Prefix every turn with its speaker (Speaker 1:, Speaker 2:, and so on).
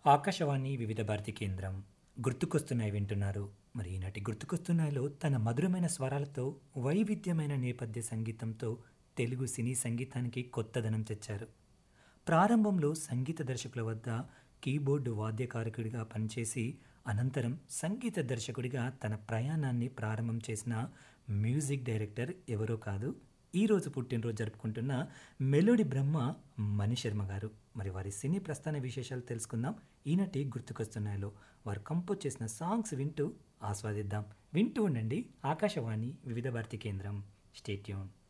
Speaker 1: ఆకాశవాణి వివిధ భారతి కేంద్రం గుర్తుకొస్తున్నాయి వింటున్నారు మరి ఈనాటి గుర్తుకొస్తున్నాయిలో తన మధురమైన స్వరాలతో వైవిధ్యమైన నేపథ్య సంగీతంతో తెలుగు సినీ సంగీతానికి కొత్తదనం తెచ్చారు ప్రారంభంలో సంగీత దర్శకుల వద్ద కీబోర్డు వాద్యకారకుడిగా పనిచేసి అనంతరం సంగీత దర్శకుడిగా తన ప్రయాణాన్ని ప్రారంభం చేసిన మ్యూజిక్ డైరెక్టర్ ఎవరో కాదు ఈరోజు పుట్టినరోజు జరుపుకుంటున్న మెలోడి బ్రహ్మ మణిశర్మ గారు మరి వారి సినీ ప్రస్థాన విశేషాలు తెలుసుకుందాం ఈనాటి గుర్తుకొస్తున్నాయిలో వారు కంపోజ్ చేసిన సాంగ్స్ వింటూ ఆస్వాదిద్దాం వింటూ ఉండండి ఆకాశవాణి వివిధ భారతి కేంద్రం స్టేట్యూన్